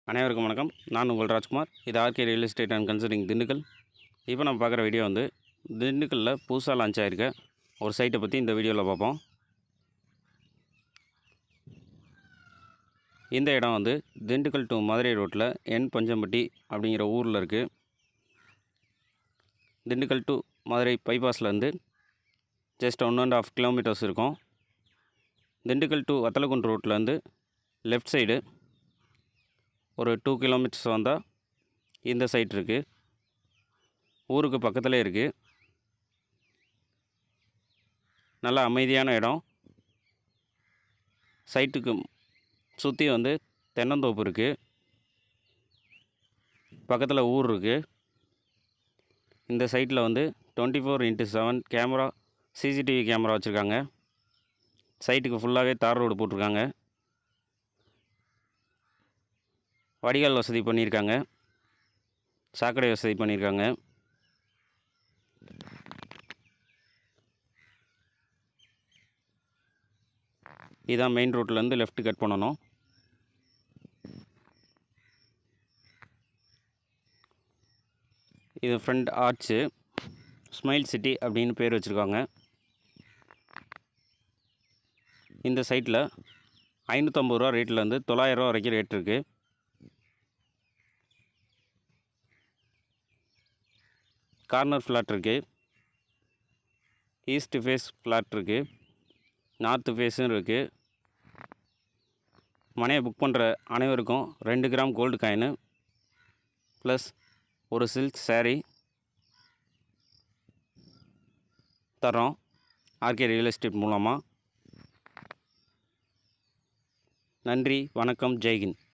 அனைவருக்கும் வணக்கம் நான் உங்கள் ராஜ்குமார் இது RK real estate and consulting Dindigul இப்போ நம்ம பார்க்குற வீடியோ வந்து திண்டுக்கல்லில் புதுசாக லான்ச் ஆகிருக்க ஒரு சைட்டை பற்றி இந்த வீடியோவில் பார்ப்போம் இந்த இடம் வந்து திண்டுக்கல் டு மதுரை ரோட்டில் என் பஞ்சம்பட்டி அப்படிங்கிற ஊரில் இருக்குது திண்டுக்கல் டு மதுரை பைபாஸ்லேருந்து just one and half kilometres இருக்கும் திண்டுக்கல் டு வத்தலகுண்டு ரோட்லேருந்து லெஃப்ட் சைடு ஒரு டூ கிலோமீட்டர்ஸ் வந்தால் இந்த சைட் இருக்குது ஊருக்கு பக்கத்துலேயே இருக்குது நல்ல அமைதியான இடம் சைட்டுக்கு சுற்றி வந்து தென்னந்தோப்பு இருக்குது பக்கத்தில் ஊர் இருக்குது இந்த சைட்டில் வந்து twenty four into seven camera CCTV camera வச்சுருக்காங்க சைட்டுக்கு ஃபுல்லாகவே தார் ரோடு போட்டிருக்காங்க வடிகால் வசதி பண்ணியிருக்காங்க சாக்கடை வசதி பண்ணியிருக்காங்க இதான் மெயின் ரோட்லேருந்து லெஃப்ட் கட் பண்ணணும் இது ஃப்ரண்ட் ஆர்ச்சு ஸ்மைல் சிட்டி அப்படின்னு பேர் வச்சுருக்காங்க இந்த சைட்டில் ஐநூற்றம்பது ரூபா ரேட்லேருந்து தொள்ளாயிரரூவா வரைக்கும் ரேட் இருக்குது கார்னர் ஃப்ளாட் இருக்குது ஈஸ்ட் ஃபேஸ் ஃப்ளாட் இருக்குது நார்த்து ஃபேஸும் இருக்குது மனையை புக் பண்ணுற அனைவருக்கும் ரெண்டு கிராம் கோல்டு காயின் ப்ளஸ் ஒரு சில்க் saree தரோம் ஆர்கே ரியல் எஸ்டேட் மூலமாக நன்றி வணக்கம் ஜெய்ஹிந்த்